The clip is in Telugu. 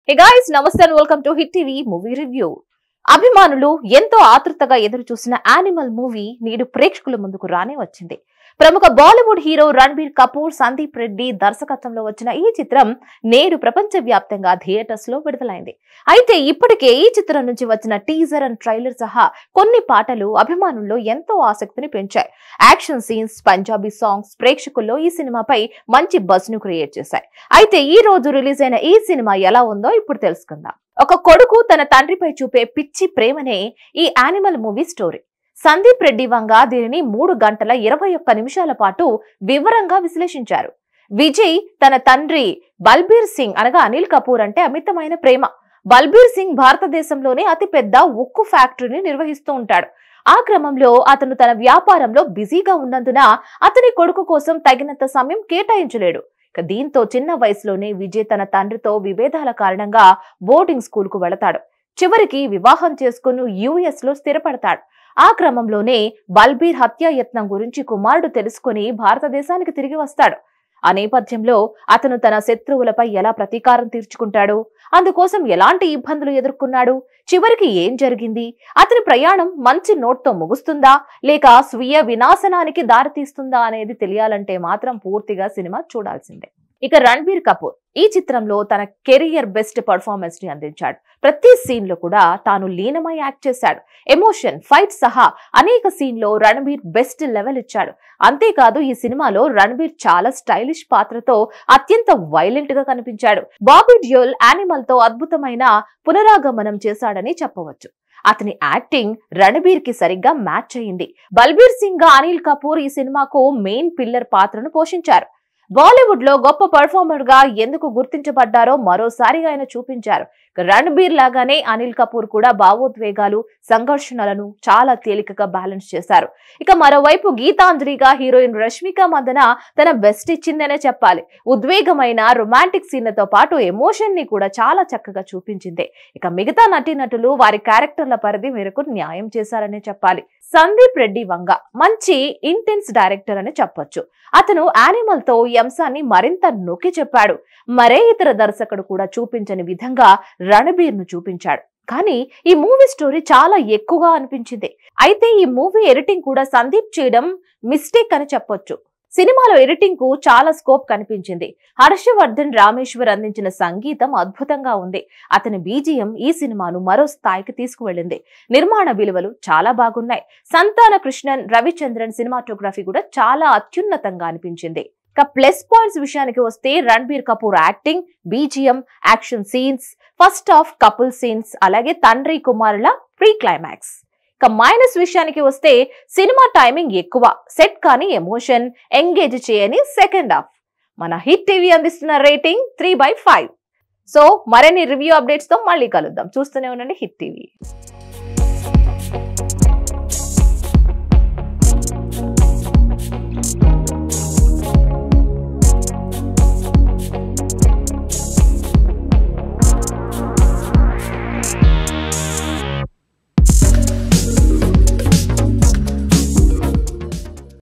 హే గాయ్స్ నమస్తే and welcome to Hit TV movie review అభిమానులు ఎంతో ఆతృతగా ఎదురు చూసిన యానిమల్ మూవీ నేడు ప్రేక్షకుల ముందుకు రానే వచ్చింది ప్రముఖ బాలీవుడ్ హీరో రణబీర్ కపూర్ సందీప్ రెడ్డి దర్శకత్వంలో వచ్చిన ఈ చిత్రం నేడు ప్రపంచ వ్యాప్తంగా థియేటర్స్ లో విడుదలైంది అయితే ఇప్పటికే ఈ చిత్రం నుంచి వచ్చిన టీజర్ అండ్ ట్రైలర్ సహా కొన్ని పాటలు అభిమానుల్లో ఎంతో ఆసక్తిని పెంచాయి యాక్షన్ సీన్స్ పంజాబీ సాంగ్స్ ప్రేక్షకుల్లో ఈ సినిమాపై మంచి బజ్ ను క్రియేట్ చేశాయి అయితే ఈ రోజు రిలీజ్ అయిన ఈ సినిమా ఎలా ఉందో ఇప్పుడు తెలుసుకుందాం ఒక కొడుకు తన తండ్రిపై చూపే పిచ్చి ప్రేమనే ఈ animal movie story Sandeep Reddy Vanga దీనిని మూడు గంటల ఇరవై ఒక్క నిమిషాల పాటు వివరంగా విశ్లేషించారు విజయ్ తన తండ్రి బల్బీర్ సింగ్ అనగా అనిల్ కపూర్ అంటే అమితమైన ప్రేమ బల్బీర్ సింగ్ భారతదేశంలోనే అతిపెద్ద ఉక్కు ఫ్యాక్టరీని నిర్వహిస్తూ ఉంటాడు ఆ క్రమంలో అతను తన వ్యాపారంలో బిజీగా ఉన్నందున అతని కొడుకు కోసం తగినంత సమయం కేటాయించలేడు ఇక దీంతో చిన్న వయసులోనే విజయ్ తన తండ్రితో విభేదాల కారణంగా బోర్డింగ్ స్కూల్ కు వెళతాడు చివరికి వివాహం చేసుకుని యుఎస్ లో స్థిరపడతాడు ఆ క్రమంలోనే బల్బీర్ హత్యాయత్నం గురించి కుమారుడు తెలుసుకుని భారతదేశానికి తిరిగి వస్తాడు ఆ నేపథ్యంలో అతను తన శత్రువులపై ఎలా ప్రతీకారం తీర్చుకుంటాడు అందుకోసం ఎలాంటి ఇబ్బందులు ఎదుర్కొన్నాడు చివరికి ఏం జరిగింది అతని ప్రయాణం మంచి నోట్తో ముగుస్తుందా లేక స్వీయ వినాశనానికి దారితీస్తుందా అనేది తెలియాలంటే మాత్రం పూర్తిగా సినిమా చూడాల్సిందే ఇక రణబీర్ కపూర్ ఈ చిత్రంలో తన కెరియర్ బెస్ట్ పర్ఫార్మెన్స్ ని అందించాడు ప్రతి సీన్ లో కూడా తాను లీనమై యాక్ట్ చేశాడు ఎమోషన్ ఫైట్ సహా అనేక సీన్ లో రణబీర్ బెస్ట్ లెవెల్ ఇచ్చాడు అంతేకాదు ఈ సినిమాలో రణబీర్ చాలా స్టైలిష్ పాత్రతో అత్యంత వైలెంట్ గా కనిపించాడు బాబీ డ్యూల్ యానిమల్ తో అద్భుతమైన పునరాగమనం చేశాడని చెప్పవచ్చు అతని యాక్టింగ్ రణబీర్ కి సరిగ్గా మ్యాచ్ అయింది బల్బీర్ సింగ్ గా అనిల్ కపూర్ ఈ సినిమాకు మెయిన్ పిల్లర్ పాత్రను పోషించారు బాలీవుడ్ లో గొప్ప పర్ఫార్మర్ గా ఎందుకు గుర్తించబడ్డారో మరోసారి ఆయన చూపించారు రణబీర్ లాగానే అనిల్ కపూర్ కూడా భావోద్వేగాలు సంఘర్షణలను చాలా తేలికగా బ్యాలెన్స్ చేశారు ఇక మరోవైపు గీతాంజలిగా హీరోయిన్ రష్మిక మందన తన బెస్ట్ ఇచ్చిందనే చెప్పాలి ఉద్వేగమైన రొమాంటిక్ సీన్లతో పాటు ఎమోషన్ ని కూడా చాలా చక్కగా చూపించింది ఇక మిగతా నటీనటులు వారి క్యారెక్టర్ల పరిధి మేరకు న్యాయం చేశారనే చెప్పాలి సందీప్ రెడ్డి వంగ మంచి ఇంటెన్స్ డైరెక్టర్ అని చెప్పొచ్చు అతను యానిమల్ తో ఈ అంశాన్ని మరింత నొక్కి చెప్పాడు మరే ఇతర దర్శకుడు కూడా చూపించని విధంగా రణబీర్ ను చూపించాడు కానీ ఈ మూవీ స్టోరీ చాలా ఎక్కువగా అనిపించింది అయితే ఈ మూవీ ఎడిటింగ్ కూడా సందీప్ చేయడం మిస్టేక్ అని చెప్పొచ్చు సినిమాలో ఎడిటింగ్ కు చాలా స్కోప్ కనిపించింది హర్షవర్ధన్ రామేశ్వర్ అందించిన సంగీతం అద్భుతంగా ఉంది అతని బీజియం ఈ సినిమాను మరో స్థాయికి తీసుకువెళ్ళింది నిర్మాణ విలువలు చాలా బాగున్నాయి సంతాన కృష్ణన్ రవిచంద్రన్ సినిమాటోగ్రఫీ కూడా చాలా అత్యున్నతంగా అనిపించింది ఇక ప్లస్ పాయింట్స్ విషయానికి వస్తే Ranbir Kapoor acting BGM action scenes first half couple scenes అలాగే తండ్రి కుమారుల ప్రీ క్లైమాక్స్ ఇక మైనస్ విషయానికి వస్తే సినిమా టైమింగ్ ఎక్కువ సెట్ కానీ ఎమోషన్ ఎంగేజ్ చేయని సెకండ్ హాఫ్ మన హిట్ టీవీ అందిస్తున్న rating three by five so మరిన్ని రివ్యూ అప్డేట్స్ తో మళ్ళీ కలుద్దాం చూస్తూనే ఉండండి హిట్ టీవీ